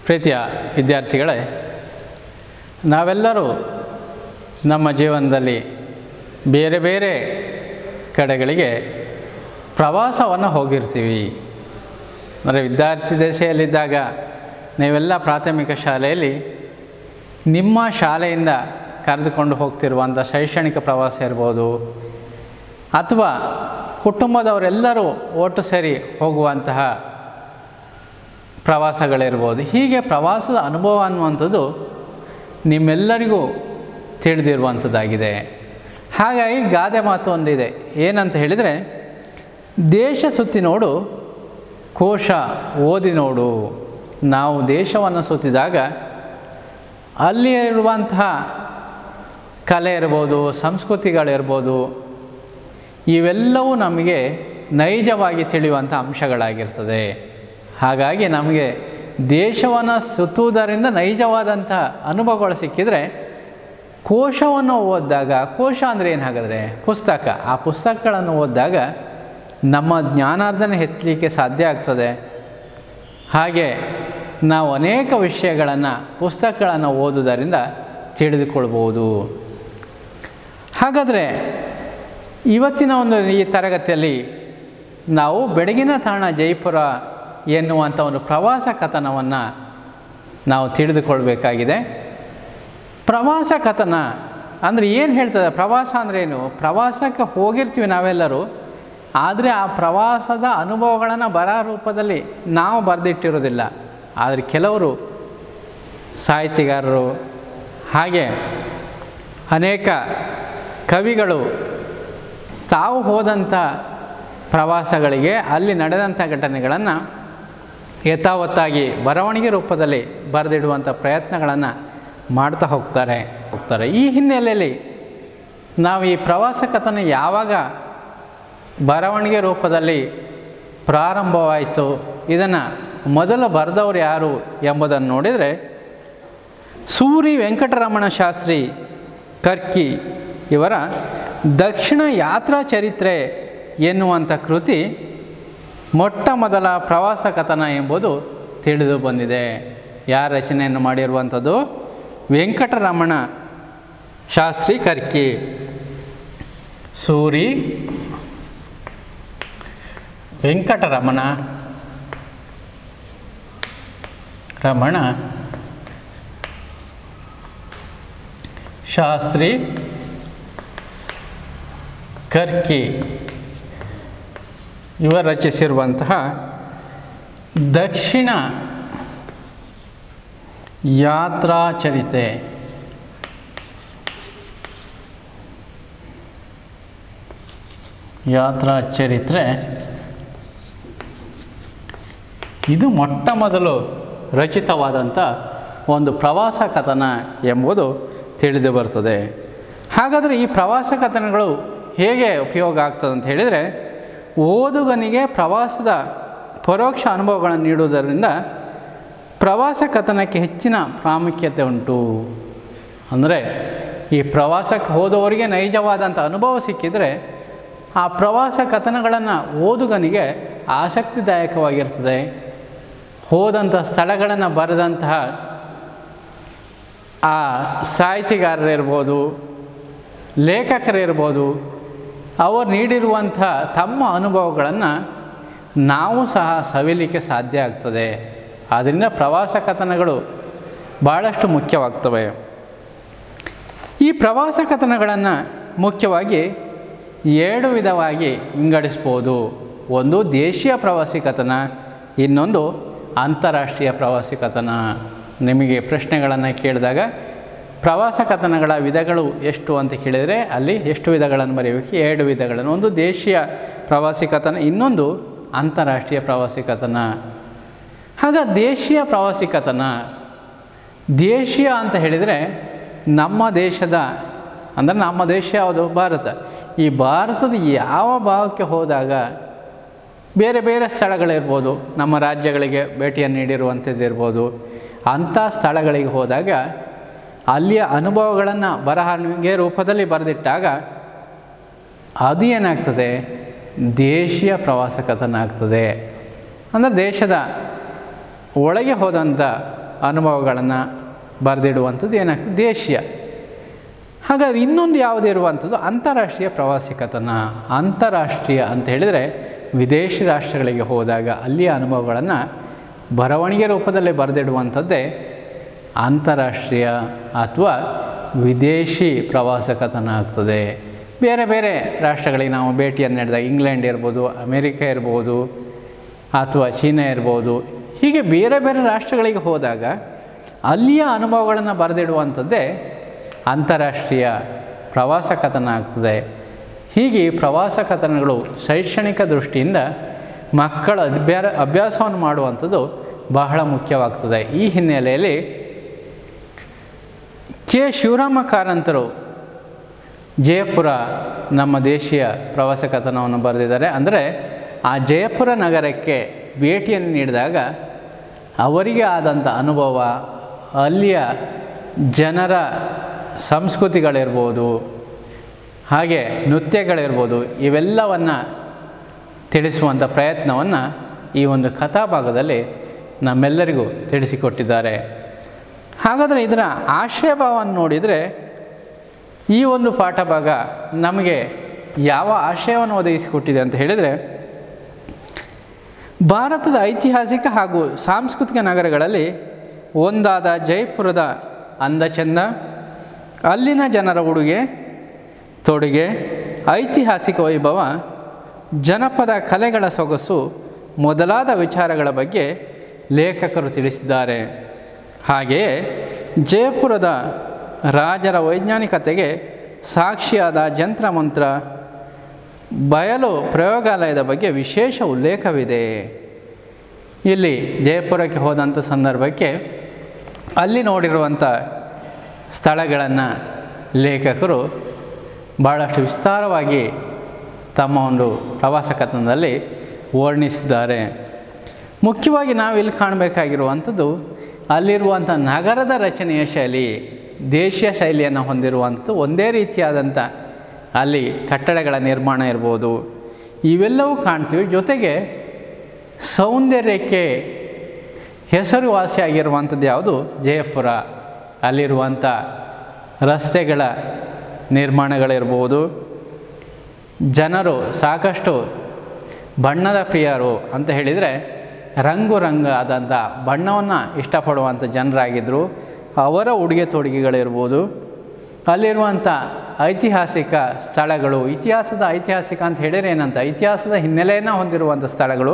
ಪ್ರೀತಿಯ ವಿದ್ಯಾರ್ಥಿಗಳೇ ನಾವೆಲ್ಲರೂ ನಮ್ಮ ಜೀವನದಲ್ಲಿ ಬೇರೆ ಬೇರೆ ಕಡೆಗಳಿಗೆ ಪ್ರವಾಸವನ್ನು ಹೋಗಿರ್ತೀವಿ ಅಂದರೆ ವಿದ್ಯಾರ್ಥಿ ದಶೆಯಲ್ಲಿದ್ದಾಗ ನೀವೆಲ್ಲ ಪ್ರಾಥಮಿಕ ಶಾಲೆಯಲ್ಲಿ ನಿಮ್ಮ ಶಾಲೆಯಿಂದ ಕರೆದುಕೊಂಡು ಹೋಗ್ತಿರುವಂಥ ಶೈಕ್ಷಣಿಕ ಪ್ರವಾಸ ಇರ್ಬೋದು ಅಥವಾ ಕುಟುಂಬದವರೆಲ್ಲರೂ ಒಟ್ಟು ಸೇರಿ ಹೋಗುವಂತಹ ಪ್ರವಾಸಗಳಿರ್ಬೋದು ಹೀಗೆ ಪ್ರವಾಸದ ಅನುಭವ ಅನ್ನುವಂಥದ್ದು ನಿಮ್ಮೆಲ್ಲರಿಗೂ ತಿಳಿದಿರುವಂಥದ್ದಾಗಿದೆ ಹಾಗಾಗಿ ಗಾದೆ ಮಾತು ಒಂದಿದೆ ಏನಂತ ಹೇಳಿದರೆ ದೇಶ ಸುತ್ತಿ ನೋಡು ಕೋಶ ಓದಿ ನೋಡು ನಾವು ದೇಶವನ್ನು ಸುತ್ತಿದಾಗ ಅಲ್ಲಿ ಇರುವಂತಹ ಕಲೆ ಇರ್ಬೋದು ಸಂಸ್ಕೃತಿಗಳಿರ್ಬೋದು ಇವೆಲ್ಲವೂ ನಮಗೆ ನೈಜವಾಗಿ ತಿಳಿಯುವಂಥ ಅಂಶಗಳಾಗಿರ್ತದೆ ಹಾಗಾಗಿ ನಮಗೆ ದೇಶವನ್ನು ಸುತ್ತುವುದರಿಂದ ನೈಜವಾದಂಥ ಅನುಭವಗಳು ಸಿಕ್ಕಿದರೆ ಕೋಶವನ್ನು ಓದಿದಾಗ ಕೋಶ ಅಂದರೆ ಏನು ಹಾಗಾದರೆ ಪುಸ್ತಕ ಆ ಪುಸ್ತಕಗಳನ್ನು ಓದಿದಾಗ ನಮ್ಮ ಜ್ಞಾನಾರ್ಜನೆ ಹೆಚ್ಚಲಿಕ್ಕೆ ಸಾಧ್ಯ ಆಗ್ತದೆ ಹಾಗೆ ನಾವು ಅನೇಕ ವಿಷಯಗಳನ್ನು ಪುಸ್ತಕಗಳನ್ನು ಓದುವುದರಿಂದ ತಿಳಿದುಕೊಳ್ಬೋದು ಹಾಗಾದರೆ ಇವತ್ತಿನ ಒಂದು ಈ ತರಗತಿಯಲ್ಲಿ ನಾವು ಬೆಳಗಿನ ತಾಣ ಜೈಪುರ ಎನ್ನುವಂಥ ಒಂದು ಪ್ರವಾಸ ಕಥನವನ್ನು ನಾವು ತಿಳಿದುಕೊಳ್ಬೇಕಾಗಿದೆ ಪ್ರವಾಸ ಕಥನ ಅಂದರೆ ಏನು ಹೇಳ್ತದೆ ಪ್ರವಾಸ ಅಂದ್ರೇನು ಪ್ರವಾಸಕ್ಕೆ ಹೋಗಿರ್ತೀವಿ ನಾವೆಲ್ಲರೂ ಆದರೆ ಆ ಪ್ರವಾಸದ ಅನುಭವಗಳನ್ನು ಬರ ರೂಪದಲ್ಲಿ ನಾವು ಬರೆದಿಟ್ಟಿರೋದಿಲ್ಲ ಆದರೆ ಕೆಲವರು ಸಾಹಿತ್ಯಗಾರರು ಹಾಗೆ ಅನೇಕ ಕವಿಗಳು ತಾವು ಹೋದಂಥ ಪ್ರವಾಸಗಳಿಗೆ ಅಲ್ಲಿ ನಡೆದಂಥ ಘಟನೆಗಳನ್ನು ಯಥಾವತ್ತಾಗಿ ಬರವಣಿಗೆ ರೂಪದಲ್ಲಿ ಬರೆದಿಡುವಂಥ ಪ್ರಯತ್ನಗಳನ್ನು ಮಾಡ್ತಾ ಹೋಗ್ತಾರೆ ಹೋಗ್ತಾರೆ ಈ ಹಿನ್ನೆಲೆಯಲ್ಲಿ ನಾವು ಈ ಪ್ರವಾಸ ಕಥನ ಯಾವಾಗ ಬರವಣಿಗೆ ರೂಪದಲ್ಲಿ ಪ್ರಾರಂಭವಾಯಿತು ಇದನ್ನು ಮೊದಲು ಬರೆದವರು ಯಾರು ಎಂಬುದನ್ನು ನೋಡಿದರೆ ಸೂರಿ ವೆಂಕಟರಮಣ ಶಾಸ್ತ್ರಿ ಕರ್ಕಿ ಇವರ ದಕ್ಷಿಣ ಯಾತ್ರಾ ಚರಿತ್ರೆ ಎನ್ನುವಂಥ ಕೃತಿ ಮೊಟ್ಟ ಮೊದಲ ಪ್ರವಾಸ ಕಥನ ಎಂಬುದು ತಿಳಿದು ಬಂದಿದೆ ಯಾರ ರಚನೆಯನ್ನು ಮಾಡಿರುವಂಥದ್ದು ವೆಂಕಟರಮಣ ಶಾಸ್ತ್ರಿ ಕರ್ಕಿ ಸೂರಿ ವೆಂಕಟರಮಣ ರಮಣ ಶಾಸ್ತ್ರಿ ಕರ್ಕಿ ಇವರು ರಚಿಸಿರುವಂತಹ ದಕ್ಷಿಣ ಯಾತ್ರಾ ಚರಿತೆ ಯಾತ್ರಾ ಚರಿತ್ರೆ ಇದು ಮೊಟ್ಟ ಮೊದಲು ರಚಿತವಾದಂಥ ಒಂದು ಪ್ರವಾಸ ಕಥನ ಎಂಬುದು ತಿಳಿದು ಬರ್ತದೆ ಹಾಗಾದರೆ ಈ ಪ್ರವಾಸ ಕಥನಗಳು ಹೇಗೆ ಉಪಯೋಗ ಆಗ್ತದೆ ಅಂತ ಹೇಳಿದರೆ ಓದುಗನಿಗೆ ಪ್ರವಾಸದ ಪರೋಕ್ಷ ಅನುಭವಗಳನ್ನು ನೀಡುವುದರಿಂದ ಪ್ರವಾಸ ಕಥನಕ್ಕೆ ಹೆಚ್ಚಿನ ಪ್ರಾಮುಖ್ಯತೆ ಉಂಟು ಅಂದರೆ ಈ ಪ್ರವಾಸಕ್ಕೆ ಹೋದವರಿಗೆ ನೈಜವಾದಂಥ ಅನುಭವ ಸಿಕ್ಕಿದರೆ ಆ ಪ್ರವಾಸ ಕಥನಗಳನ್ನು ಓದುಗನಿಗೆ ಆಸಕ್ತಿದಾಯಕವಾಗಿರ್ತದೆ ಹೋದಂಥ ಸ್ಥಳಗಳನ್ನು ಬರೆದಂತಹ ಆ ಸಾಹಿತಿಗಾರರಿರ್ಬೋದು ಲೇಖಕರಿರ್ಬೋದು ಅವರು ನೀಡಿರುವಂಥ ತಮ್ಮ ಅನುಭವಗಳನ್ನು ನಾವು ಸಹ ಸವಿಲಿಕ್ಕೆ ಸಾಧ್ಯ ಆಗ್ತದೆ ಆದ್ದರಿಂದ ಪ್ರವಾಸ ಕಥನಗಳು ಭಾಳಷ್ಟು ಮುಖ್ಯವಾಗ್ತವೆ ಈ ಪ್ರವಾಸ ಕಥನಗಳನ್ನು ಮುಖ್ಯವಾಗಿ ಎರಡು ವಿಧವಾಗಿ ವಿಂಗಡಿಸ್ಬೋದು ಒಂದು ದೇಶೀಯ ಪ್ರವಾಸಿ ಕಥನ ಇನ್ನೊಂದು ಅಂತಾರಾಷ್ಟ್ರೀಯ ಪ್ರವಾಸಿ ಕಥನ ನಿಮಗೆ ಪ್ರಶ್ನೆಗಳನ್ನು ಕೇಳಿದಾಗ ಪ್ರವಾಸ ಕಥನಗಳ ವಿಧಗಳು ಎಷ್ಟು ಅಂತ ಕೇಳಿದರೆ ಅಲ್ಲಿ ಎಷ್ಟು ವಿಧಗಳನ್ನು ಬರೆಯಬೇಕು ಎರಡು ವಿಧಗಳನ್ನು ಒಂದು ದೇಶೀಯ ಪ್ರವಾಸಿ ಕಥನ ಇನ್ನೊಂದು ಅಂತಾರಾಷ್ಟ್ರೀಯ ಪ್ರವಾಸಿ ಕಥನ ಆಗ ದೇಶೀಯ ಪ್ರವಾಸಿ ಕಥನ ದೇಶೀಯ ಅಂತ ಹೇಳಿದರೆ ನಮ್ಮ ದೇಶದ ಅಂದರೆ ನಮ್ಮ ದೇಶ ಯಾವುದು ಭಾರತ ಈ ಭಾರತದ ಯಾವ ಭಾಗಕ್ಕೆ ಹೋದಾಗ ಬೇರೆ ಬೇರೆ ಸ್ಥಳಗಳಿರ್ಬೋದು ನಮ್ಮ ರಾಜ್ಯಗಳಿಗೆ ಭೇಟಿಯನ್ನು ನೀಡಿರುವಂಥದ್ದು ಇರ್ಬೋದು ಅಂಥ ಸ್ಥಳಗಳಿಗೆ ಹೋದಾಗ ಅಲ್ಲಿಯ ಅನುಭವಗಳನ್ನು ಬರವಣಿಗೆ ರೂಪದಲ್ಲಿ ಬರೆದಿಟ್ಟಾಗ ಅದು ಏನಾಗ್ತದೆ ದೇಶೀಯ ಪ್ರವಾಸ ಕಥನ ಆಗ್ತದೆ ಅಂದರೆ ದೇಶದ ಒಳಗೆ ಹೋದಂಥ ಅನುಭವಗಳನ್ನು ಬರೆದಿಡುವಂಥದ್ದು ಏನಾಗ್ತದೆ ದೇಶೀಯ ಹಾಗಾದ್ರೆ ಇನ್ನೊಂದು ಯಾವುದು ಇರುವಂಥದ್ದು ಅಂತಾರಾಷ್ಟ್ರೀಯ ಪ್ರವಾಸಿ ಕಥನ ಅಂತಾರಾಷ್ಟ್ರೀಯ ಅಂತ ಹೇಳಿದರೆ ವಿದೇಶಿ ರಾಷ್ಟ್ರಗಳಿಗೆ ಹೋದಾಗ ಅಲ್ಲಿಯ ಅನುಭವಗಳನ್ನು ಬರವಣಿಗೆ ರೂಪದಲ್ಲೇ ಬರೆದಿಡುವಂಥದ್ದೇ ಅಂತಾರಾಷ್ಟ್ರೀಯ ಅಥವಾ ವಿದೇಶಿ ಪ್ರವಾಸ ಕಥನ ಆಗ್ತದೆ ಬೇರೆ ಬೇರೆ ರಾಷ್ಟ್ರಗಳಿಗೆ ನಾವು ಭೇಟಿಯನ್ನು ನೀಡಿದಾಗ ಇಂಗ್ಲೆಂಡ್ ಇರ್ಬೋದು ಅಮೇರಿಕ ಇರ್ಬೋದು ಅಥವಾ ಚೀನಾ ಇರ್ಬೋದು ಹೀಗೆ ಬೇರೆ ಬೇರೆ ರಾಷ್ಟ್ರಗಳಿಗೆ ಹೋದಾಗ ಅಲ್ಲಿಯ ಅನುಭವಗಳನ್ನು ಬರೆದಿಡುವಂಥದ್ದೇ ಅಂತಾರಾಷ್ಟ್ರೀಯ ಪ್ರವಾಸ ಕಥನ ಆಗ್ತದೆ ಹೀಗೆ ಈ ಪ್ರವಾಸ ಕಥನಗಳು ಶೈಕ್ಷಣಿಕ ದೃಷ್ಟಿಯಿಂದ ಮಕ್ಕಳ ಅಭ್ಯಾರ ಅಭ್ಯಾಸವನ್ನು ಮಾಡುವಂಥದ್ದು ಬಹಳ ಮುಖ್ಯವಾಗ್ತದೆ ಈ ಹಿನ್ನೆಲೆಯಲ್ಲಿ ಕೆ ಶಿವರಾಮ ಕಾರಂತರು ಜಯಪುರ ನಮ್ಮ ದೇಶೀಯ ಪ್ರವಾಸ ಕಥನವನ್ನು ಬರೆದಿದ್ದಾರೆ ಅಂದರೆ ಆ ಜಯಪುರ ನಗರಕ್ಕೆ ಭೇಟಿಯನ್ನು ನೀಡಿದಾಗ ಅವರಿಗೆ ಆದಂಥ ಅನುಭವ ಅಲ್ಲಿಯ ಜನರ ಸಂಸ್ಕೃತಿಗಳಿರ್ಬೋದು ಹಾಗೆ ನೃತ್ಯಗಳಿರ್ಬೋದು ಇವೆಲ್ಲವನ್ನು ತಿಳಿಸುವಂಥ ಪ್ರಯತ್ನವನ್ನು ಈ ಒಂದು ಕಥಾಭಾಗದಲ್ಲಿ ನಮ್ಮೆಲ್ಲರಿಗೂ ತಿಳಿಸಿಕೊಟ್ಟಿದ್ದಾರೆ ಹಾಗಾದರೆ ಇದರ ಆಶಯಭಾವವನ್ನು ನೋಡಿದರೆ ಈ ಒಂದು ಪಾಠಭಾಗ ನಮಗೆ ಯಾವ ಆಶಯವನ್ನು ಒದಗಿಸಿಕೊಟ್ಟಿದೆ ಅಂತ ಹೇಳಿದರೆ ಭಾರತದ ಐತಿಹಾಸಿಕ ಹಾಗೂ ಸಾಂಸ್ಕೃತಿಕ ನಗರಗಳಲ್ಲಿ ಒಂದಾದ ಜೈಪುರದ ಅಂದಚಂದ ಅಲ್ಲಿನ ಜನರ ಉಡುಗೆ ತೊಡುಗೆ ಐತಿಹಾಸಿಕ ವೈಭವ ಜನಪದ ಕಲೆಗಳ ಸೊಗಸು ಮೊದಲಾದ ವಿಚಾರಗಳ ಬಗ್ಗೆ ಲೇಖಕರು ತಿಳಿಸಿದ್ದಾರೆ ಹಾಗೆಯೇ ಜಯಪುರದ ರಾಜರ ವೈಜ್ಞಾನಿಕತೆಗೆ ಸಾಕ್ಷಿಯಾದ ಜಂತ್ರಮಂತ್ರ ಬಯಲು ಪ್ರಯೋಗಾಲಯದ ಬಗ್ಗೆ ವಿಶೇಷ ಉಲ್ಲೇಖವಿದೆ ಇಲ್ಲಿ ಜಯಪುರಕ್ಕೆ ಹೋದಂಥ ಸಂದರ್ಭಕ್ಕೆ ಅಲ್ಲಿ ನೋಡಿರುವಂಥ ಸ್ಥಳಗಳನ್ನು ಲೇಖಕರು ಭಾಳಷ್ಟು ವಿಸ್ತಾರವಾಗಿ ತಮ್ಮ ಒಂದು ಪ್ರವಾಸ ಕಥನದಲ್ಲಿ ವರ್ಣಿಸಿದ್ದಾರೆ ಮುಖ್ಯವಾಗಿ ನಾವಿಲ್ಲಿ ಕಾಣಬೇಕಾಗಿರುವಂಥದ್ದು ಅಲ್ಲಿರುವಂಥ ನಗರದ ರಚನೆಯ ಶೈಲಿ ದೇಶೀಯ ಶೈಲಿಯನ್ನು ಹೊಂದಿರುವಂಥದ್ದು ಒಂದೇ ರೀತಿಯಾದಂಥ ಅಲ್ಲಿ ಕಟ್ಟಡಗಳ ನಿರ್ಮಾಣ ಇರ್ಬೋದು ಇವೆಲ್ಲವೂ ಕಾಣ್ತೀವಿ ಜೊತೆಗೆ ಸೌಂದರ್ಯಕ್ಕೆ ಹೆಸರುವಾಸಿಯಾಗಿರುವಂಥದ್ದು ಯಾವುದು ಜಯಪುರ ಅಲ್ಲಿರುವಂಥ ರಸ್ತೆಗಳ ನಿರ್ಮಾಣಗಳಿರ್ಬೋದು ಜನರು ಸಾಕಷ್ಟು ಬಣ್ಣದ ಪ್ರಿಯರು ಅಂತ ಹೇಳಿದರೆ ರಂಗು ರಂಗ ಆದಂಥ ಬಣ್ಣವನ್ನು ಇಷ್ಟಪಡುವಂಥ ಜನರಾಗಿದ್ದರು ಅವರ ಉಡುಗೆ ತೊಡುಗೆಗಳಿರ್ಬೋದು ಅಲ್ಲಿರುವಂಥ ಐತಿಹಾಸಿಕ ಸ್ಥಳಗಳು ಇತಿಹಾಸದ ಐತಿಹಾಸಿಕ ಅಂತ ಹೇಳಿದ್ರೆ ಏನಂತ ಇತಿಹಾಸದ ಹಿನ್ನೆಲೆಯನ್ನು ಹೊಂದಿರುವಂಥ ಸ್ಥಳಗಳು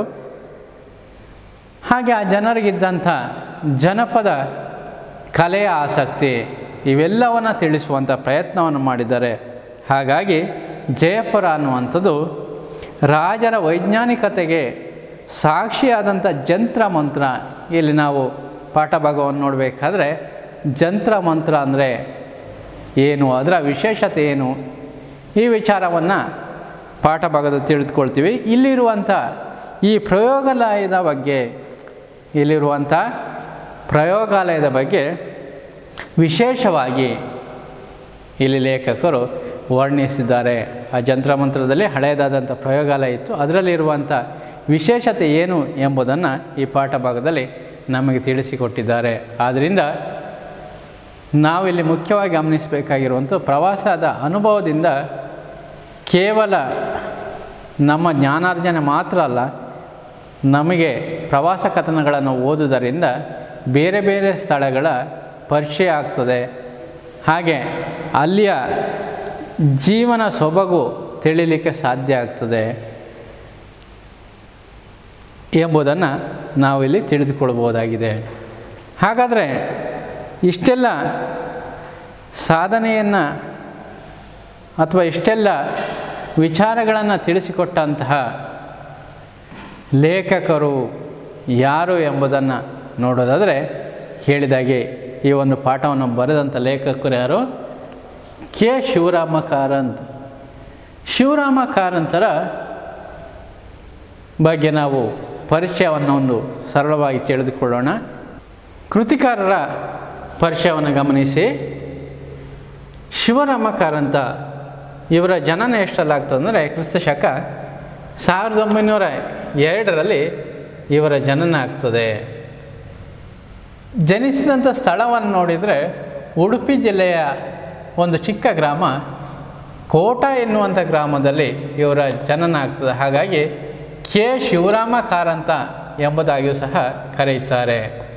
ಹಾಗೆ ಆ ಜನರಿಗಿದ್ದಂಥ ಜನಪದ ಕಲೆಯ ಆಸಕ್ತಿ ಇವೆಲ್ಲವನ್ನು ತಿಳಿಸುವಂಥ ಪ್ರಯತ್ನವನ್ನು ಮಾಡಿದ್ದಾರೆ ಹಾಗಾಗಿ ಜಯಪುರ ಅನ್ನುವಂಥದ್ದು ರಾಜರ ವೈಜ್ಞಾನಿಕತೆಗೆ ಸಾಕ್ಷಿಯಾದಂಥ ಜಂತ್ರ ಮಂತ್ರ ಇಲ್ಲಿ ನಾವು ಪಾಠಭಾಗವನ್ನು ನೋಡಬೇಕಾದ್ರೆ ಜಂತ್ರ ಮಂತ್ರ ಅಂದರೆ ಏನು ಅದರ ವಿಶೇಷತೆ ಏನು ಈ ವಿಚಾರವನ್ನು ಪಾಠಭಾಗದ ತಿಳಿದುಕೊಳ್ತೀವಿ ಇಲ್ಲಿರುವಂಥ ಈ ಪ್ರಯೋಗಾಲಯದ ಬಗ್ಗೆ ಇಲ್ಲಿರುವಂಥ ಪ್ರಯೋಗಾಲಯದ ಬಗ್ಗೆ ವಿಶೇಷವಾಗಿ ಇಲ್ಲಿ ಲೇಖಕರು ವರ್ಣಿಸಿದ್ದಾರೆ ಆ ಜಂತ್ರಮಂತ್ರದಲ್ಲಿ ಹಳೆಯದಾದಂಥ ಪ್ರಯೋಗಾಲಯ ಇತ್ತು ಅದರಲ್ಲಿರುವಂಥ ವಿಶೇಷತೆ ಏನು ಎಂಬುದನ್ನು ಈ ಪಾಠಭಾಗದಲ್ಲಿ ನಮಗೆ ತಿಳಿಸಿಕೊಟ್ಟಿದ್ದಾರೆ ಆದ್ದರಿಂದ ನಾವಿಲ್ಲಿ ಮುಖ್ಯವಾಗಿ ಗಮನಿಸಬೇಕಾಗಿರುವಂಥ ಪ್ರವಾಸದ ಅನುಭವದಿಂದ ಕೇವಲ ನಮ್ಮ ಜ್ಞಾನಾರ್ಜನೆ ಮಾತ್ರ ಅಲ್ಲ ನಮಗೆ ಪ್ರವಾಸ ಕಥನಗಳನ್ನು ಓದುವುದರಿಂದ ಬೇರೆ ಬೇರೆ ಸ್ಥಳಗಳ ಪರಿಚಯ ಆಗ್ತದೆ ಹಾಗೆ ಅಲ್ಲಿಯ ಜೀವನ ಸೊಬಗು ತಿಳಿಲಿಕ್ಕೆ ಸಾಧ್ಯ ಆಗ್ತದೆ ಎಂಬುದನ್ನು ನಾವಿಲ್ಲಿ ತಿಳಿದುಕೊಳ್ಬೋದಾಗಿದೆ ಹಾಗಾದರೆ ಇಷ್ಟೆಲ್ಲ ಸಾಧನೆಯನ್ನು ಅಥವಾ ಇಷ್ಟೆಲ್ಲ ವಿಚಾರಗಳನ್ನು ತಿಳಿಸಿಕೊಟ್ಟಂತಹ ಲೇಖಕರು ಯಾರು ಎಂಬುದನ್ನು ನೋಡೋದಾದರೆ ಹೇಳಿದಾಗೆ ಈ ಒಂದು ಪಾಠವನ್ನು ಬರೆದಂಥ ಲೇಖಕರು ಯಾರು ಕೆ ಶಿವರಾಮ ಕಾರಂತ್ ಶಿವರಾಮ ಕಾರಂತರ ಬಗ್ಗೆ ನಾವು ಪರಿಚಯವನ್ನು ಒಂದು ಸರಳವಾಗಿ ತಿಳಿದುಕೊಳ್ಳೋಣ ಕೃತಿಕಾರರ ಪರಿಚಯವನ್ನು ಗಮನಿಸಿ ಶಿವರಾಮ ಕಾರಂತ ಇವರ ಜನನ ಎಷ್ಟಲ್ಲಾಗ್ತದಂದರೆ ಕ್ರಿಸ್ತ ಶಕ ಸಾವಿರದ ಒಂಬೈನೂರ ಎರಡರಲ್ಲಿ ಇವರ ಜನನ ಆಗ್ತದೆ ಜನಿಸಿದಂಥ ಸ್ಥಳವನ್ನು ನೋಡಿದರೆ ಉಡುಪಿ ಜಿಲ್ಲೆಯ ಒಂದು ಚಿಕ್ಕ ಗ್ರಾಮ ಕೋಟ ಎನ್ನುವಂಥ ಗ್ರಾಮದಲ್ಲಿ ಇವರ ಜನನ ಆಗ್ತದೆ ಹಾಗಾಗಿ ಕೆ ಶಿವರಾಮ ಕಾರಂತ ಎಂಬುದಾಗಿಯೂ ಸಹ ಕರೆಯುತ್ತಾರೆ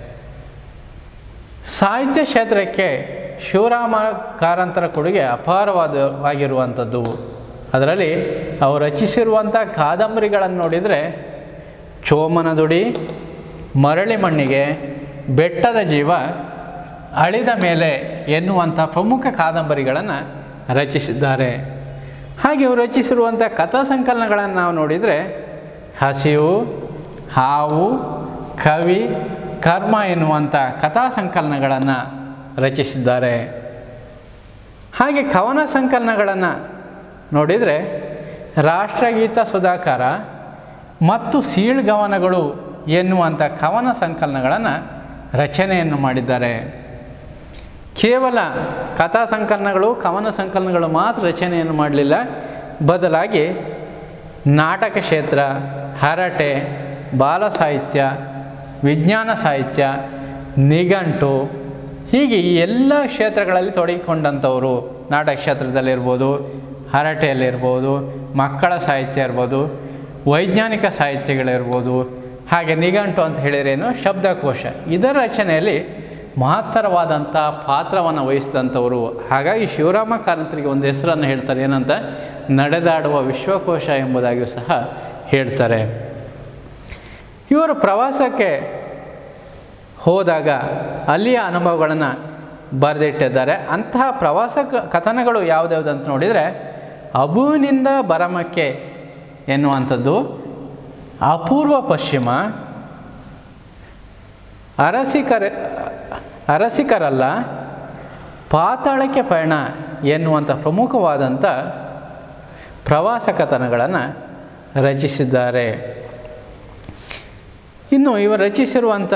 ಸಾಹಿತ್ಯ ಕ್ಷೇತ್ರಕ್ಕೆ ಶಿವರಾಮ ಕಾರಂತರ ಕೊಡುಗೆ ಅಪಾರವಾದವಾಗಿರುವಂಥದ್ದು ಅದರಲ್ಲಿ ಅವರು ರಚಿಸಿರುವಂಥ ಕಾದಂಬರಿಗಳನ್ನು ನೋಡಿದರೆ ಚೋಮನದುಡಿ ಮರಳಿ ಮಣ್ಣಿಗೆ ಬೆಟ್ಟದ ಜೀವ ಅಳಿದ ಮೇಲೆ ಎನ್ನುವಂಥ ಪ್ರಮುಖ ಕಾದಂಬರಿಗಳನ್ನು ರಚಿಸಿದ್ದಾರೆ ಹಾಗೆ ಇವರು ರಚಿಸಿರುವಂಥ ಕಥಾ ಸಂಕಲನಗಳನ್ನು ನಾವು ನೋಡಿದರೆ ಹಸಿವು ಹಾವು ಕವಿ ಕರ್ಮ ಎನ್ನುವಂಥ ಕಥಾ ಸಂಕಲನಗಳನ್ನು ರಚಿಸಿದ್ದಾರೆ ಹಾಗೆ ಕವನ ಸಂಕಲನಗಳನ್ನು ನೋಡಿದರೆ ರಾಷ್ಟ್ರಗೀತ ಸುಧಾಕರ ಮತ್ತು ಸೀಳ್ಗವನಗಳು ಎನ್ನುವಂಥ ಕವನ ಸಂಕಲನಗಳನ್ನು ರಚನೆಯನ್ನು ಮಾಡಿದ್ದಾರೆ ಕೇವಲ ಕಥಾ ಸಂಕಲನಗಳು ಕವನ ಸಂಕಲನಗಳು ಮಾತ್ರ ರಚನೆಯನ್ನು ಮಾಡಲಿಲ್ಲ ಬದಲಾಗಿ ನಾಟಕ ಕ್ಷೇತ್ರ ಹರಟೆ ಬಾಲ ಸಾಹಿತ್ಯ ವಿಜ್ಞಾನ ಸಾಹಿತ್ಯ ನಿಘಂಟು ಹೀಗೆ ಈ ಎಲ್ಲ ಕ್ಷೇತ್ರಗಳಲ್ಲಿ ತೊಡಗಿಕೊಂಡಂಥವರು ನಾಟಕ ಕ್ಷೇತ್ರದಲ್ಲಿರ್ಬೋದು ಹರಟೆಯಲ್ಲಿರ್ಬೋದು ಮಕ್ಕಳ ಸಾಹಿತ್ಯ ಇರ್ಬೋದು ವೈಜ್ಞಾನಿಕ ಸಾಹಿತ್ಯಗಳಿರ್ಬೋದು ಹಾಗೆ ನಿಘಂಟು ಅಂತ ಹೇಳಿದ್ರೇನು ಶಬ್ದಕೋಶ ಇದರ ರಚನೆಯಲ್ಲಿ ಮಹತ್ತರವಾದಂಥ ಪಾತ್ರವನ್ನು ವಹಿಸಿದಂಥವರು ಹಾಗಾಗಿ ಶಿವರಾಮ ಕಾರಂತರಿಗೆ ಒಂದು ಹೆಸರನ್ನು ಹೇಳ್ತಾರೆ ಏನಂತ ನಡೆದಾಡುವ ವಿಶ್ವಕೋಶ ಎಂಬುದಾಗಿಯೂ ಸಹ ಹೇಳ್ತಾರೆ ಇವರು ಪ್ರವಾಸಕ್ಕೆ ಹೋದಾಗ ಅಲ್ಲಿಯ ಅನುಭವಗಳನ್ನು ಬರೆದಿಟ್ಟಿದ್ದಾರೆ ಅಂತಹ ಪ್ರವಾಸ ಕ- ಕಥನಗಳು ಯಾವುದ್ಯಾವುದು ಅಂತ ನೋಡಿದರೆ ಅಬುವಿನಿಂದ ಬರಮಕ್ಕೆ ಎನ್ನುವಂಥದ್ದು ಅಪೂರ್ವ ಪಶ್ಚಿಮ ಅರಸಿಕರ ಅರಸಿಕರಲ್ಲ ಪಾತಾಳಕ್ಕೆ ಪಯಣ ಎನ್ನುವಂಥ ಪ್ರಮುಖವಾದಂಥ ಪ್ರವಾಸ ಕಥನಗಳನ್ನು ರಚಿಸಿದ್ದಾರೆ ಇನ್ನು ಇವರು ರಚಿಸಿರುವಂಥ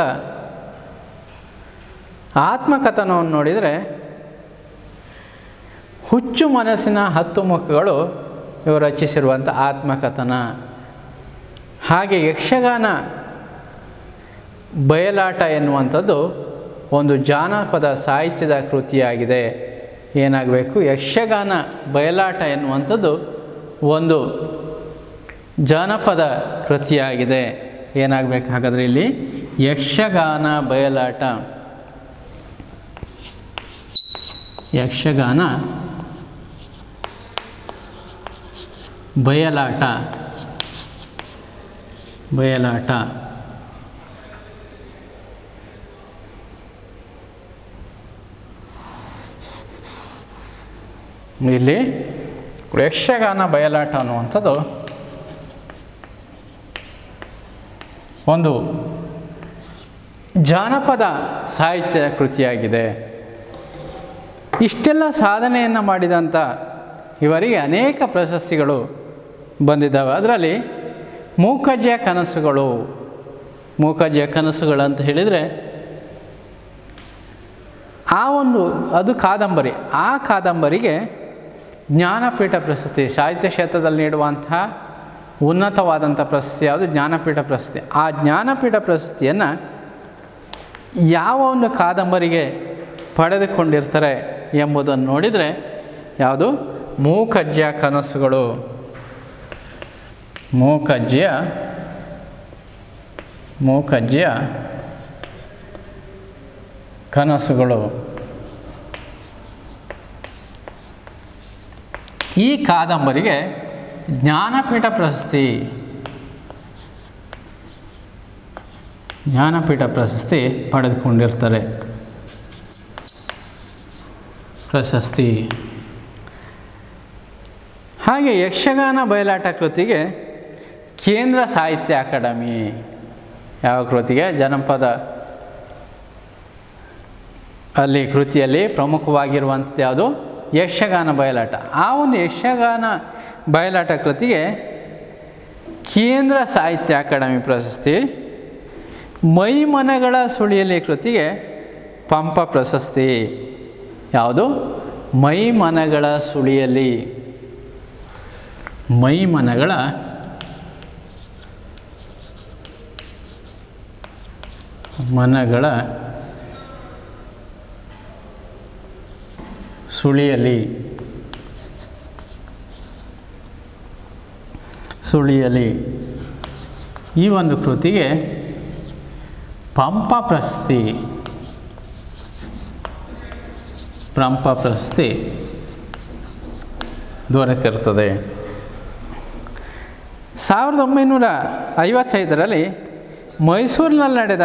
ಆತ್ಮಕಥನವನ್ನು ನೋಡಿದರೆ ಹುಚ್ಚು ಮನಸ್ಸಿನ ಹತ್ತು ಮುಖಗಳು ಇವರು ರಚಿಸಿರುವಂಥ ಆತ್ಮಕಥನ ಹಾಗೆ ಯಕ್ಷಗಾನ ಬಯಲಾಟ ಎನ್ನುವಂಥದ್ದು ಒಂದು ಜಾನಪದ ಸಾಹಿತ್ಯದ ಕೃತಿಯಾಗಿದೆ ಏನಾಗಬೇಕು ಯಕ್ಷಗಾನ ಬಯಲಾಟ ಎನ್ನುವಂಥದ್ದು ಒಂದು ಜಾನಪದ ಕೃತಿಯಾಗಿದೆ ಏನಾಗಬೇಕು ಹಾಗಾದರೆ ಇಲ್ಲಿ ಯಕ್ಷಗಾನ ಬಯಲಾಟ ಯಕ್ಷಗಾನ ಬಯಲಾಟ ಬಯಲಾಟ ಇಲ್ಲಿ ಯಕ್ಷಗಾನ ಬಯಲಾಟ ಅನ್ನುವಂಥದ್ದು ಒಂದು ಜಾನಪದ ಸಾಹಿತ್ಯ ಕೃತಿಯಾಗಿದೆ ಇಷ್ಟೆಲ್ಲ ಸಾಧನೆಯನ್ನು ಮಾಡಿದಂಥ ಇವರಿಗೆ ಅನೇಕ ಪ್ರಶಸ್ತಿಗಳು ಬಂದಿದ್ದಾವೆ ಅದರಲ್ಲಿ ಮೂಕಜ್ಜಿಯ ಕನಸುಗಳು ಮೂಕಜ್ಜಿಯ ಕನಸುಗಳು ಅಂತ ಹೇಳಿದರೆ ಆ ಒಂದು ಅದು ಕಾದಂಬರಿ ಆ ಕಾದಂಬರಿಗೆ ಜ್ಞಾನಪೀಠ ಪ್ರಶಸ್ತಿ ಸಾಹಿತ್ಯ ಕ್ಷೇತ್ರದಲ್ಲಿ ನೀಡುವಂತಹ ಉನ್ನತವಾದಂಥ ಪ್ರಶಸ್ತಿ ಯಾವುದು ಜ್ಞಾನಪೀಠ ಪ್ರಶಸ್ತಿ ಆ ಜ್ಞಾನಪೀಠ ಪ್ರಶಸ್ತಿಯನ್ನು ಯಾವ ಒಂದು ಕಾದಂಬರಿಗೆ ಪಡೆದುಕೊಂಡಿರ್ತಾರೆ ಎಂಬುದನ್ನು ನೋಡಿದರೆ ಯಾವುದು ಮೂಕಜ್ಜಿಯ ಕನಸುಗಳು ಮೂಕಜ್ಜಿಯ ಮೂಕಜ್ಜಿಯ ಕನಸುಗಳು ಈ ಕಾದಂಬರಿಗೆ ಜ್ಞಾನಪೀಠ ಪ್ರಶಸ್ತಿ ಜ್ಞಾನಪೀಠ ಪ್ರಶಸ್ತಿ ಪಡೆದುಕೊಂಡಿರ್ತಾರೆ ಪ್ರಶಸ್ತಿ ಹಾಗೆ ಯಕ್ಷಗಾನ ಬಯಲಾಟ ಕೃತಿಗೆ ಕೇಂದ್ರ ಸಾಹಿತ್ಯ ಅಕಾಡೆಮಿ ಯಾವ ಕೃತಿಗೆ ಜನಪದ ಅಲ್ಲಿ ಕೃತಿಯಲ್ಲಿ ಪ್ರಮುಖವಾಗಿರುವಂಥದ್ದು ಯಾವುದು ಯಕ್ಷಗಾನ ಬಯಲಾಟ ಆ ಒಂದು ಯಕ್ಷಗಾನ ಬಯಲಾಟ ಕೃತಿಗೆ ಕೇಂದ್ರ ಸಾಹಿತ್ಯ ಅಕಾಡೆಮಿ ಪ್ರಶಸ್ತಿ ಮೈಮನಗಳ ಸುಳಿಯಲಿ ಕೃತಿಗೆ ಪಂಪ ಪ್ರಶಸ್ತಿ ಯಾವುದು ಮೈಮನಗಳ ಸುಳಿಯಲಿ ಮೈಮನಗಳ ಮನಗಳ ಸುಳಿಯಲಿ ಸುಳಿಯಲಿ ಈ ಒಂದು ಕೃತಿಗೆ ಪಂಪ ಪ್ರಶಸ್ತಿ ಪಂಪ ಪ್ರಶಸ್ತಿ ದೊರೆತಿರ್ತದೆ ಸಾವಿರದ ಒಂಬೈನೂರ ಐವತ್ತೈದರಲ್ಲಿ ಮೈಸೂರಿನಲ್ಲಿ ನಡೆದ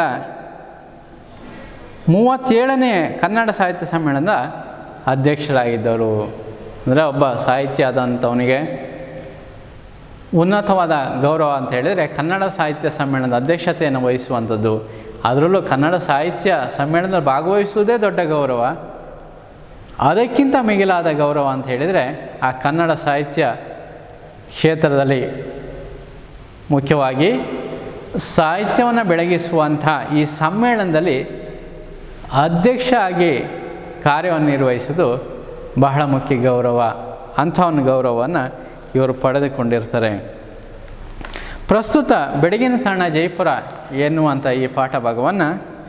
ಮೂವತ್ತೇಳನೇ ಕನ್ನಡ ಸಾಹಿತ್ಯ ಸಮ್ಮೇಳನದ ಅಧ್ಯಕ್ಷರಾಗಿದ್ದರು ಅಂದರೆ ಒಬ್ಬ ಸಾಹಿತ್ಯ ಆದಂಥವನಿಗೆ ಉನ್ನತವಾದ ಗೌರವ ಅಂತ ಹೇಳಿದರೆ ಕನ್ನಡ ಸಾಹಿತ್ಯ ಸಮ್ಮೇಳನದ ಅಧ್ಯಕ್ಷತೆಯನ್ನು ವಹಿಸುವಂಥದ್ದು ಅದರಲ್ಲೂ ಕನ್ನಡ ಸಾಹಿತ್ಯ ಸಮ್ಮೇಳನದಲ್ಲಿ ಭಾಗವಹಿಸುವುದೇ ದೊಡ್ಡ ಗೌರವ ಅದಕ್ಕಿಂತ ಮಿಗಿಲಾದ ಗೌರವ ಅಂತ ಹೇಳಿದರೆ ಆ ಕನ್ನಡ ಸಾಹಿತ್ಯ ಕ್ಷೇತ್ರದಲ್ಲಿ ಮುಖ್ಯವಾಗಿ ಸಾಹಿತ್ಯವನ್ನು ಬೆಳಗಿಸುವಂಥ ಈ ಸಮ್ಮೇಳನದಲ್ಲಿ ಅಧ್ಯಕ್ಷ ಆಗಿ ಕಾರ್ಯವನ್ನು ನಿರ್ವಹಿಸೋದು ಬಹಳ ಮುಖ್ಯ ಗೌರವ ಅಂಥ ಒಂದು ಗೌರವವನ್ನು ಇವರು ಪಡೆದುಕೊಂಡಿರ್ತಾರೆ ಪ್ರಸ್ತುತ ಬೆಳಗಿನ ತಾಣ ಜೈಪುರ ಎನ್ನುವಂಥ ಈ ಪಾಠ ಭಾಗವನ್ನು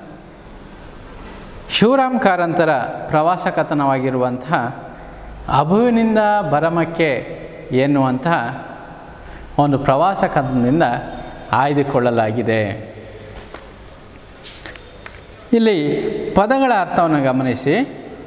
ಶಿವರಾಮ್ ಕಾರಂತರ ಪ್ರವಾಸ ಕಥನವಾಗಿರುವಂತಹ ಅಭುವಿನಿಂದ ಬರಮಕ್ಕೆ ಎನ್ನುವಂತಹ ಒಂದು ಪ್ರವಾಸ ಕಥನದಿಂದ ಆಯ್ದುಕೊಳ್ಳಲಾಗಿದೆ ಇಲ್ಲಿ ಪದಗಳ ಅರ್ಥವನ್ನು ಗಮನಿಸಿ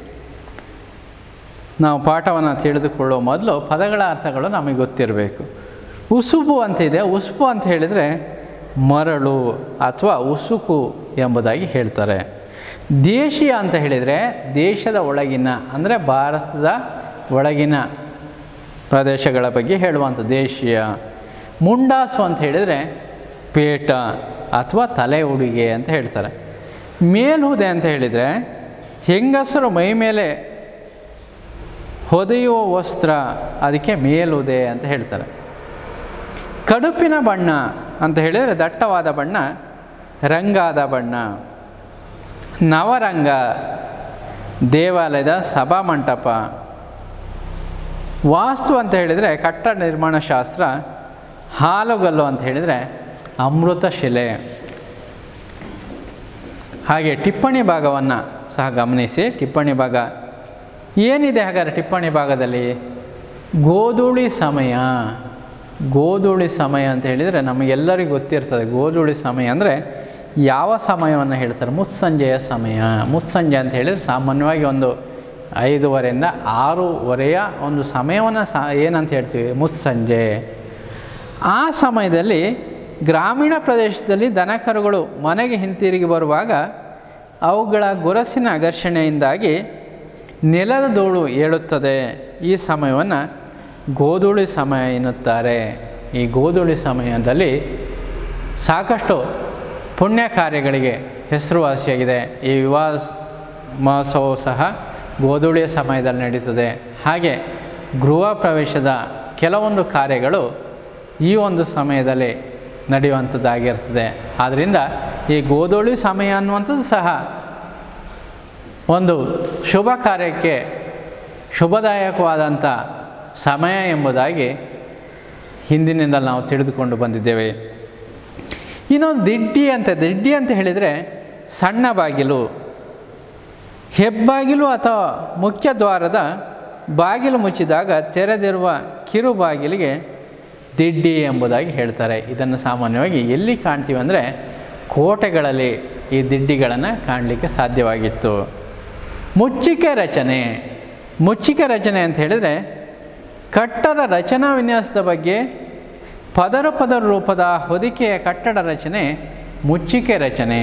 ನಾವು ಪಾಠವನ್ನು ತಿಳಿದುಕೊಳ್ಳುವ ಮೊದಲು ಪದಗಳ ಅರ್ಥಗಳು ನಮಗೆ ಗೊತ್ತಿರಬೇಕು ಉಸುಬು ಅಂತಿದೆ ಉಸುಬು ಅಂತ ಹೇಳಿದರೆ ಮರಳು ಅಥವಾ ಉಸುಕು ಎಂಬುದಾಗಿ ಹೇಳ್ತಾರೆ ದೇಶೀಯ ಅಂತ ಹೇಳಿದರೆ ದೇಶದ ಒಳಗಿನ ಅಂದರೆ ಭಾರತದ ಒಳಗಿನ ಪ್ರದೇಶಗಳ ಬಗ್ಗೆ ಹೇಳುವಂಥ ದೇಶೀಯ ಮುಂಡಾಸು ಅಂತ ಹೇಳಿದರೆ ಪೇಟ ಅಥವಾ ತಲೆ ಉಡುಗೆ ಅಂತ ಹೇಳ್ತಾರೆ ಮೇಲ್ಹುದೆ ಅಂತ ಹೇಳಿದರೆ ಹೆಂಗಸರು ಮೈ ಮೇಲೆ ಹೊದೆಯುವ ವಸ್ತ್ರ ಅದಕ್ಕೆ ಮೇಲುದೆ ಅಂತ ಹೇಳ್ತಾರೆ ಕಡುಪಿನ ಬಣ್ಣ ಅಂತ ಹೇಳಿದರೆ ದಟ್ಟವಾದ ಬಣ್ಣ ರಂಗಾದ ಬಣ್ಣ ನವರಂಗ ದೇವಾಲಯದ ಸಭಾಮಂಟಪ ವಾಸ್ತು ಅಂತ ಹೇಳಿದರೆ ಕಟ್ಟಡ ನಿರ್ಮಾಣ ಶಾಸ್ತ್ರ ಹಾಲುಗಲ್ಲು ಅಂತ ಹೇಳಿದರೆ ಅಮೃತ ಶಿಲೆ ಹಾಗೆ ಟಿಪ್ಪಣಿ ಭಾಗವನ್ನು ಸಹ ಗಮನಿಸಿ ಟಿಪ್ಪಣಿ ಭಾಗ ಏನಿದೆ ಹಾಗಾದರೆ ಟಿಪ್ಪಣಿ ಭಾಗದಲ್ಲಿ ಗೋಧೂಳಿ ಸಮಯ ಗೋಧೂಳಿ ಸಮಯ ಅಂತ ಹೇಳಿದರೆ ನಮಗೆಲ್ಲರಿಗೂ ಗೊತ್ತಿರ್ತದೆ ಗೋಧೂಳಿ ಸಮಯ ಅಂದರೆ ಯಾವ ಸಮಯವನ್ನು ಹೇಳ್ತಾರೆ ಮುಸ್ಸಂಜೆಯ ಸಮಯ ಮುಸ್ಸಂಜೆ ಅಂತ ಹೇಳಿದರೆ ಸಾಮಾನ್ಯವಾಗಿ ಒಂದು ಐದೂವರೆಯಿಂದ ಆರೂವರೆಯ ಒಂದು ಸಮಯವನ್ನು ಸಹ ಏನಂತ ಹೇಳ್ತೀವಿ ಮುಸ್ಸಂಜೆ ಆ ಸಮಯದಲ್ಲಿ ಗ್ರಾಮೀಣ ಪ್ರದೇಶದಲ್ಲಿ ದನಕರುಗಳು ಮನೆಗೆ ಹಿಂತಿರುಗಿ ಬರುವಾಗ ಅವುಗಳ ಗೊರಸಿನ ಘರ್ಷಣೆಯಿಂದಾಗಿ ನೆಲದ ಧೂಳು ಏಳುತ್ತದೆ ಈ ಸಮಯವನ್ನು ಗೋಧೂಳಿ ಸಮಯ ಎನ್ನುತ್ತಾರೆ ಈ ಗೋಧೂಳಿ ಸಮಯದಲ್ಲಿ ಸಾಕಷ್ಟು ಪುಣ್ಯ ಕಾರ್ಯಗಳಿಗೆ ಹೆಸರುವಾಸಿಯಾಗಿದೆ ಈ ವಿವಾಹ ಮಹೋತ್ಸವವು ಸಹ ಗೋಧೂಳಿಯ ಸಮಯದಲ್ಲಿ ನಡೀತದೆ ಹಾಗೆ ಗೃಹ ಪ್ರವೇಶದ ಕೆಲವೊಂದು ಕಾರ್ಯಗಳು ಈ ಒಂದು ಸಮಯದಲ್ಲಿ ನಡೆಯುವಂಥದ್ದಾಗಿರ್ತದೆ ಆದ್ದರಿಂದ ಈ ಗೋಧೂಳಿ ಸಮಯ ಅನ್ನುವಂಥದ್ದು ಸಹ ಒಂದು ಶುಭ ಕಾರ್ಯಕ್ಕೆ ಶುಭದಾಯಕವಾದಂಥ ಸಮಯ ಎಂಬುದಾಗಿ ಹಿಂದಿನಿಂದ ನಾವು ತಿಳಿದುಕೊಂಡು ಬಂದಿದ್ದೇವೆ ಇನ್ನೊಂದು ದಿಡ್ಡಿ ಅಂತ ದಿಡ್ಡಿ ಅಂತ ಹೇಳಿದರೆ ಸಣ್ಣ ಬಾಗಿಲು ಹೆಬ್ಬಾಗಿಲು ಅಥವಾ ಮುಖ್ಯ ದ್ವಾರದ ಬಾಗಿಲು ಮುಚ್ಚಿದಾಗ ತೆರೆದಿರುವ ಕಿರು ಬಾಗಿಲಿಗೆ ದಿಡ್ಡಿ ಎಂಬುದಾಗಿ ಹೇಳ್ತಾರೆ ಇದನ್ನು ಸಾಮಾನ್ಯವಾಗಿ ಎಲ್ಲಿ ಕಾಣ್ತೀವಿ ಅಂದರೆ ಕೋಟೆಗಳಲ್ಲಿ ಈ ದಿಡ್ಡಿಗಳನ್ನು ಕಾಣಲಿಕ್ಕೆ ಸಾಧ್ಯವಾಗಿತ್ತು ಮುಚ್ಚಿಕೆ ರಚನೆ ಮುಚ್ಚಿಕೆ ರಚನೆ ಅಂತ ಹೇಳಿದರೆ ಕಟ್ಟಡ ರಚನಾ ವಿನ್ಯಾಸದ ಬಗ್ಗೆ ಪದರ ಪದರ ರೂಪದ ಹೊದಿಕೆಯ ಕಟ್ಟಡ ರಚನೆ ಮುಚ್ಚಿಕೆ ರಚನೆ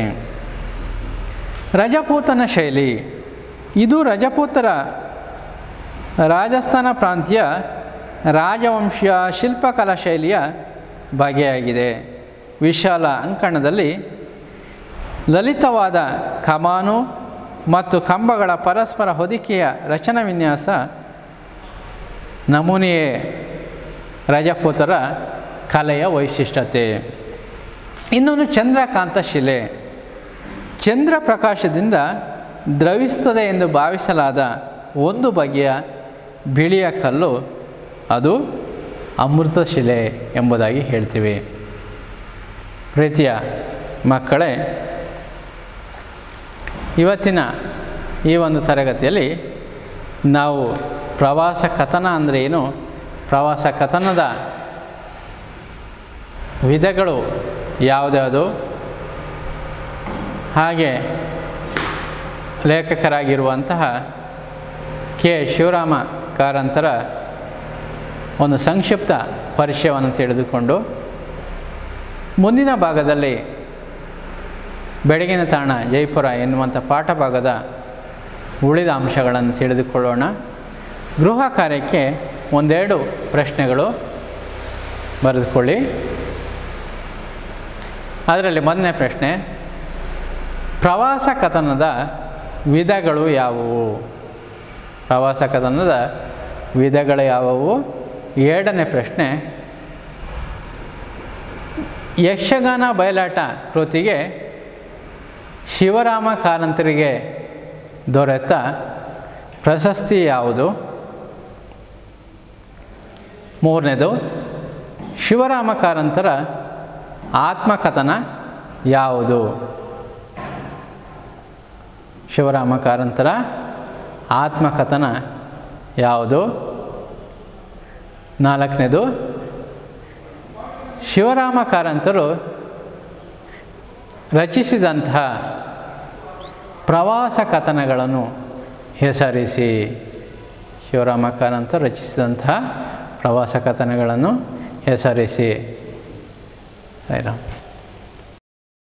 ರಜಪೂತನ ಶೈಲಿ ಇದು ರಜಪೂತರ ರಾಜಸ್ಥಾನ ಪ್ರಾಂತ್ಯ ರಾಜವಂಶೀಯ ಶಿಲ್ಪಕಲಾ ಶೈಲಿಯ ಬಗೆಯಾಗಿದೆ ವಿಶಾಲ ಅಂಕಣದಲ್ಲಿ ಲಲಿತವಾದ ಕಮಾನು ಮತ್ತು ಕಂಬಗಳ ಪರಸ್ಪರ ಹೊದಿಕೆಯ ರಚನಾ ವಿನ್ಯಾಸ ನಮೂನೆಯೇ ರಜಪೂತರ ಕಲೆಯ ವೈಶಿಷ್ಟ್ಯತೆ ಇನ್ನೊಂದು ಚಂದ್ರಕಾಂತ ಶಿಲೆ ಚಂದ್ರ ಪ್ರಕಾಶದಿಂದ ದ್ರವಿಸ್ತದೆ ಎಂದು ಭಾವಿಸಲಾದ ಒಂದು ಬಗೆಯ ಬಿಳಿಯ ಕಲ್ಲು ಅದು ಅಮೃತ ಶಿಲೆ ಎಂಬುದಾಗಿ ಹೇಳ್ತೀವಿ ಪ್ರೀತಿಯ ಮಕ್ಕಳೇ ಇವತ್ತಿನ ಈ ಒಂದು ತರಗತಿಯಲ್ಲಿ ನಾವು ಪ್ರವಾಸ ಕಥನ ಅಂದರೆ ಏನು ಪ್ರವಾಸ ಕಥನದ ವಿಧಗಳು ಯಾವುದ್ಯಾವುದು ಹಾಗೆ ಲೇಖಕರಾಗಿರುವಂತಹ ಕೆ ಶಿವರಾಮ ಕಾರಂತರ ಒಂದು ಸಂಕ್ಷಿಪ್ತ ಪರಿಚಯವನ್ನು ತಿಳಿದುಕೊಂಡು ಮುಂದಿನ ಭಾಗದಲ್ಲಿ ಬೆಳಗಿನ ತಾಣ ಜೈಪುರ ಎನ್ನುವಂಥ ಪಾಠ ಭಾಗದ ಉಳಿದ ಅಂಶಗಳನ್ನು ತಿಳಿದುಕೊಳ್ಳೋಣ ಗೃಹ ಕಾರ್ಯಕ್ಕೆ ಒಂದೆರಡು ಪ್ರಶ್ನೆಗಳು ಬರೆದುಕೊಳ್ಳಿ ಅದರಲ್ಲಿ ಮೊದಲನೇ ಪ್ರಶ್ನೆ ಪ್ರವಾಸ ಕಥನದ ವಿಧಗಳು ಯಾವುವು ಪ್ರವಾಸ ಕಥನದ ವಿಧಗಳು ಯಾವುವು ಎರಡನೇ ಪ್ರಶ್ನೆ ಯಕ್ಷಗಾನ ಬಯಲಾಟ ಕೃತಿಗೆ ಶಿವರಾಮ ಕಾರಂತರಿಗೆ ದೊರೆತ ಪ್ರಶಸ್ತಿ ಯಾವುದು ಮೂರನೇದು ಶಿವರಾಮ ಕಾರಂತರ ಆತ್ಮಕಥನ ಯಾವುದು ಶಿವರಾಮ ಕಾರಂತರ ಆತ್ಮಕಥನ ಯಾವುದು ನಾಲ್ಕನೇದು ಶಿವರಾಮ ಕಾರಂತರು ರಚಿಸಿದಂತಹ ಪ್ರವಾಸ ಕಥನಗಳನ್ನು ಹೆಸರಿಸಿ ಶಿವರಾಮ ಕಾರಂತರು ರಚಿಸಿದಂತಹ ಪ್ರವಾಸ ಕಥನಗಳನ್ನು ಹೆಸರಿಸಿ ರೈರಾಮ್